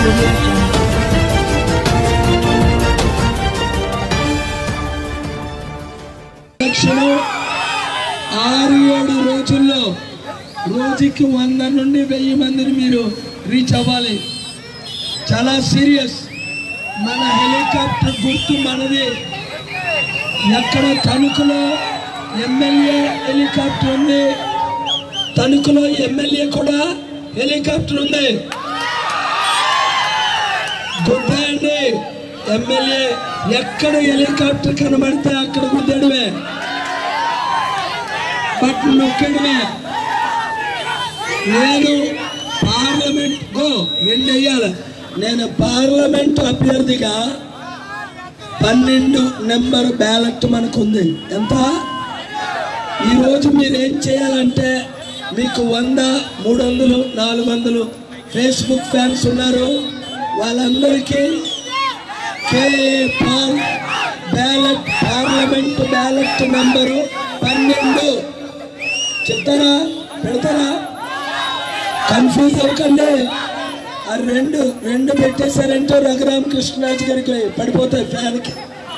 audio jungle. లక్షలు ఆరు ఏడు రోజుల్లో రోజుకి వంద నుండి వెయ్యి మందిని మీరు రీచ్ అవ్వాలి చాలా సీరియస్ మన హెలికాప్టర్ గుర్తు మనది ఎక్కడ తణుకులో ఎమ్మెల్యే హెలికాప్టర్ ఉంది తణుకులో ఎమ్మెల్యే కూడా హెలికాప్టర్ ఉంది గుద్దేయండి ఎమ్మెల్యే ఎక్కడ హెలికాప్టర్ కనబడితే అక్కడ గుద్దేయడమే బట్ నొక్కడమే నేను పార్లమెంట్ గో వెండయ్యాలి నేను పార్లమెంట్ అభ్యర్థిగా పన్నెండు నెంబర్ బ్యాలెట్ మనకు ఉంది ఎంత ఈరోజు మీరు ఏం చేయాలంటే మీకు వంద మూడు వందలు నాలుగు వందలు ఫేస్బుక్ ఫ్యాన్స్ ఉన్నారు వాళ్ళందరికీ K Paul ballot parliament ballot number పన్నెండు చెప్తారా పెడతారా కన్ఫ్యూజ్ అవ్వకండి ఆ రెండు రెండు పెట్టేశారంటే రఘురామ కృష్ణరాజు గారికి పడిపోతాయి ఫ్యాన్కి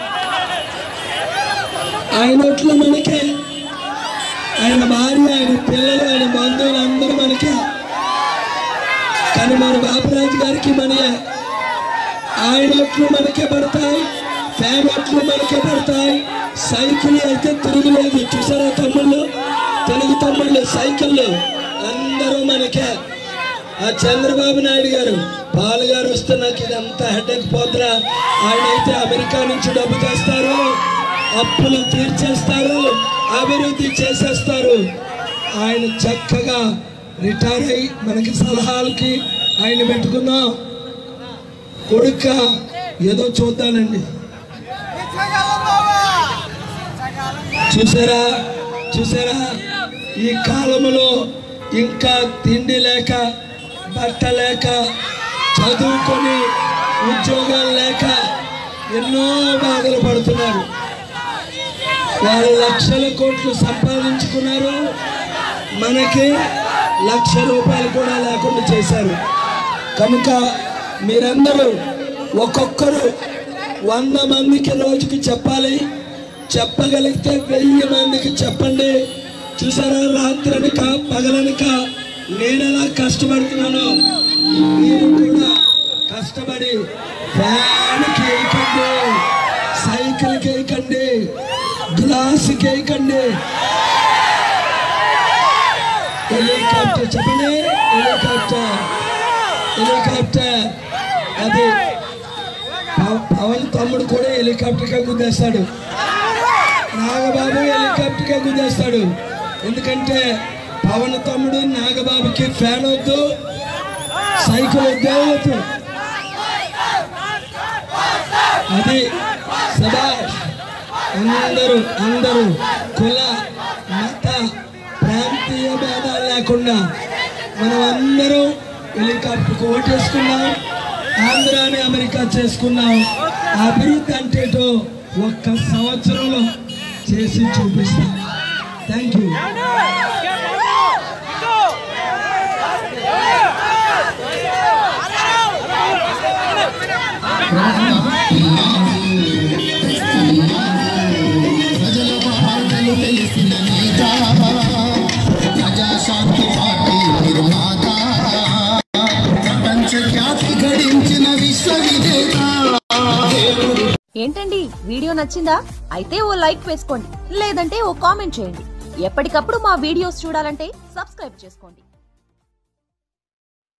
ఆయన ఒట్లు మనకే ఆయన భార్య ఆయన పిల్లలు ఆయన బంధువులు అందరూ మనకే కానీ మన బాబురాజు గారికి మనయే ఆయన ఒట్లు మనకే పడతాయి ఫ్యాన్ ఒట్లు మనకే పడతాయి సైకిల్ అయితే తిరుగులేదు చూసారా తమ్ముళ్ళు తెలుగు తమ్ముళ్ళు సైకిళ్ళు అందరూ మనకే ఆ చంద్రబాబు నాయుడు గారు పాలు గారు వస్తే నాకు ఇదంతా హెడేక్ పోతురా ఆయన అయితే అమెరికా నుంచి డబ్బు తెస్తారు అప్పులు తీర్చేస్తారు అభివృద్ధి చేసేస్తారు ఆయన చక్కగా రిటైర్ అయ్యి మనకి సలహాలకి ఆయన పెట్టుకుందాం కొడుక ఏదో చూద్దానండి చూసారా చూసారా ఈ కాలములో ఇంకా తిండి లేక బట్ట లేక చదువుకొని ఉద్యోగాలు లేక ఎన్నో బాధలు పడుతున్నారు వాళ్ళు లక్షల కోట్లు సంపాదించుకున్నారు మనకి లక్ష రూపాయలు కూడా లేకుండా చేశారు కనుక మీరందరూ ఒక్కొక్కరు వంద మందికి రోజుకి చెప్పాలి చెప్పగలిగితే వెయ్యి మందికి చెప్పండి చూసారా రాత్రి అనక పగలనక నేను ఎలా కష్టపడుతున్నాను మీరు కూడా కష్టపడి ఫ్యాన్కి వేయకండి సైకిల్కి వేయకండి గ్లాస్కి వేయకండి హెలికాప్టర్ చెప్పండి హెలికాప్టర్ హెలికాప్టర్ అది పవ- పవన్ తమ్ముడు కూడా హెలికాప్టర్గా గుద్దేస్తాడు నాగబాబు హెలికాప్టర్గా గుద్దేస్తాడు ఎందుకంటే పవన్ తమ్ముడు నాగబాబుకి ఫ్యాన్ వద్దు సైకిల్ వద్దే వద్దు అది సభాష్ అందరూ అందరూ కుల మత ప్రాంతీయ భేదాలు లేకుండా మనం అందరూ హెలికాప్టర్కి ఓటేసుకున్నాం ఆంధ్రాని అమెరికా చేసుకున్నాం అభివృద్ధి అంటే ఏంటో ఒక్క సంవత్సరంలో చేసి చూపిస్తాం థ్యాంక్ యూ ప్రజల బాధలు తెలిసిన నేత ప్రజాశాంతి పార్టీ నిర్మాత ప్రపంచ ఖ్యాతి గడించిన విశ్వవిజేత ఏంటండి వీడియో నచ్చిందా అయితే ఓ లైక్ వేసుకోండి లేదంటే ఓ కామెంట్ చేయండి ఎప్పటికప్పుడు మా వీడియోస్ చూడాలంటే సబ్స్క్రైబ్ చేసుకోండి